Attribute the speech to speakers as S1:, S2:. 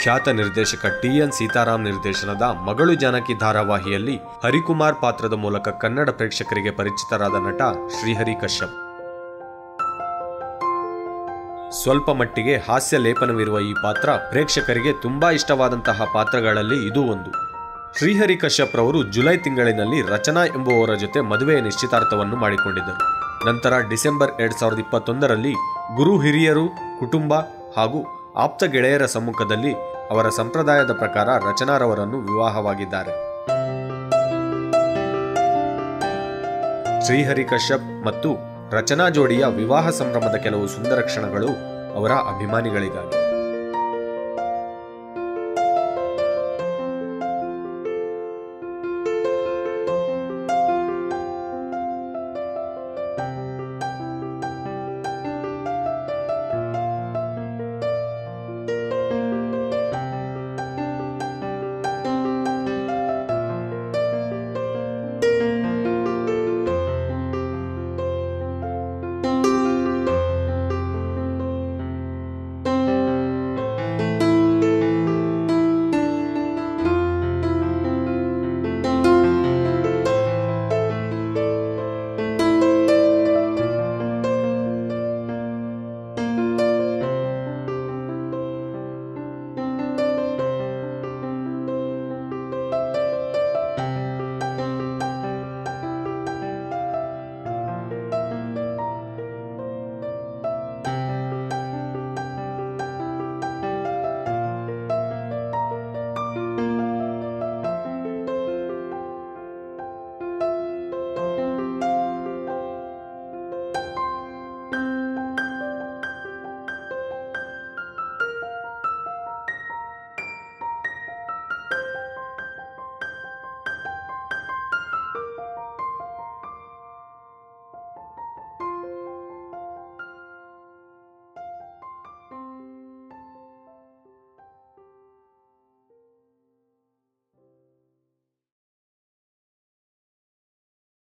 S1: ಖ್ಯಾತ ನಿರ್ದೇಶಕ T N Sitaram ನಿರ್ದೇಶನದ ಮಗಳು ಜಾನಕಿ ಧಾರಾವಾಹಿಯಲ್ಲಿ ಹರಿಕುಮಾರ್ ಪಾತ್ರದ ಮೂಲಕ ಕನ್ನಡ ಪ್ರೇಕ್ಷಕರಿಗೆ ಪರಿಚಿತರಾದ ನಟ ಶ್ರೀಹರಿ ಕಶ್ಯಪ್ ಸ್ವಲ್ಪ ಮಟ್ಟಿಗೆ ಹಾಸ್ಯ ಲೇಪನವಿರುವ ಈ ಪಾತ್ರ ಪ್ರೇಕ್ಷಕರಿಗೆ ತುಂಬಾ ಇಷ್ಟವಾದಂತಹ ಪಾತ್ರಗಳಲ್ಲಿ ಇದೂ ಒಂದು ಶ್ರೀಹರಿ ಕಶ್ಯಪ್ ರವರು ಜುಲೈ ತಿಂಗಳಿನಲ್ಲಿ ರಚನಾ ಎಂಬುವವರ ಜೊತೆ ಮದುವೆಯ ನಿಶ್ಚಿತಾರ್ಥವನ್ನು ಮಾಡಿಕೊಂಡಿದ್ದರು ನಂತರ ಡಿಸೆಂಬರ್ ಎರಡ್ ಸಾವಿರದ ಇಪ್ಪತ್ತೊಂದರಲ್ಲಿ ಗುರು ಹಿರಿಯರು ಕುಟುಂಬ ಹಾಗೂ ಆಪ್ತ ಗೆಳೆಯರ ಸಮ್ಮುಖದಲ್ಲಿ ಅವರ ಸಂಪ್ರದಾಯದ ಪ್ರಕಾರ ರಚನಾರವರನ್ನು ವಿವಾಹವಾಗಿದ್ದಾರೆ ಶ್ರೀಹರಿ ಕಶ್ಯಪ್ ಮತ್ತು ರಚನಾ ಜೋಡಿಯ ವಿವಾಹ ಸಂಭ್ರಮದ ಕೆಲವು ಸುಂದರ ಕ್ಷಣಗಳು ಅವರ ಅಭಿಮಾನಿಗಳಿಗಾಗಿ